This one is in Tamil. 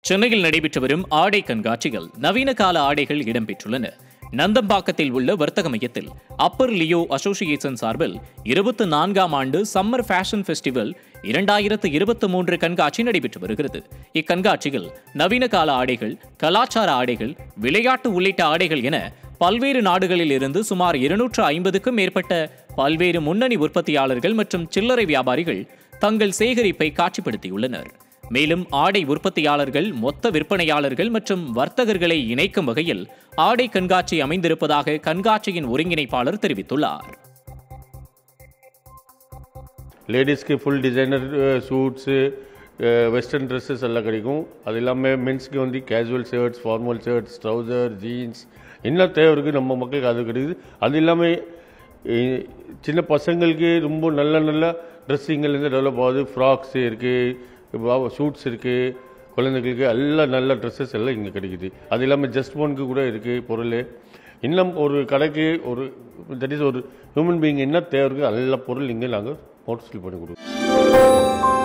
சென்னையில் நடைபெற்று வரும் ஆடை கண்காட்சியில் நவீன கால ஆடைகள் இடம்பெற்றுள்ளன நந்தம்பாக்கத்தில் உள்ள வர்த்தக மையத்தில் அப்பர் லியோ அசோசியேஷன் சார்பில் இருபத்தி நான்காம் ஆண்டு சம்மர் ஃபேஷன் ஃபெஸ்டிவல் இரண்டாயிரத்து இருபத்தி மூன்று கண்காட்சி நடைபெற்று வருகிறது இக்கண்காட்சியில் நவீன கால ஆடைகள் கலாச்சார ஆடைகள் விளையாட்டு உள்ளிட்ட ஆடைகள் என பல்வேறு நாடுகளில் இருந்து சுமார் இருநூற்று ஐம்பதுக்கும் மேற்பட்ட பல்வேறு முன்னணி உற்பத்தியாளர்கள் மற்றும் சில்லறை வியாபாரிகள் தங்கள் சேகரிப்பை காட்சிப்படுத்தியுள்ளனர் மேலும் ஆடை உற்பத்தியாளர்கள் மொத்த விற்பனையாளர்கள் மற்றும் வர்த்தகர்களை இணைக்கும் வகையில் ஆடை கண்காட்சி அமைந்திருப்பதாக கண்காட்சியின் ஒருங்கிணைப்பாளர் தெரிவித்துள்ளார் லேடிஸ்க்கு full designer suits western dresses எல்லாம் கிடைக்கும் அது இல்லாமல் மென்ஸ்க்கு வந்து casual shirts formal shirts trouser jeans என்ன தேவை இருக்குது நம்ம மக்களுக்கு அது கிடைக்குது அது இல்லாமல் இ- சின்ன பசங்களுக்கு ரொம்ப நல்ல நல்ல ட்ரெஸ்ஸிங்கலேருந்து டெவலப் ஆகுது ஃப்ராக்ஸ் இருக்குது ஷூட்ஸ் இருக்குது குழந்தைகளுக்கு எல்லாம் நல்ல ட்ரெஸ்ஸஸ் எல்லாம் இங்கே கிடைக்குது அது இல்லாமல் ஜஸ்ட் ஒன்க்கு கூட இருக்குது பொருள் இன்னும் ஒரு கடைக்கு ஒரு தட் இஸ் ஒரு ஹியூமன் பீயிங் என்ன தேவை இருக்குது எல்லா பொருள் இங்கே நாங்கள் போர்ட்ஸ்ஃபில் பண்ணி கொடுக்குறோம்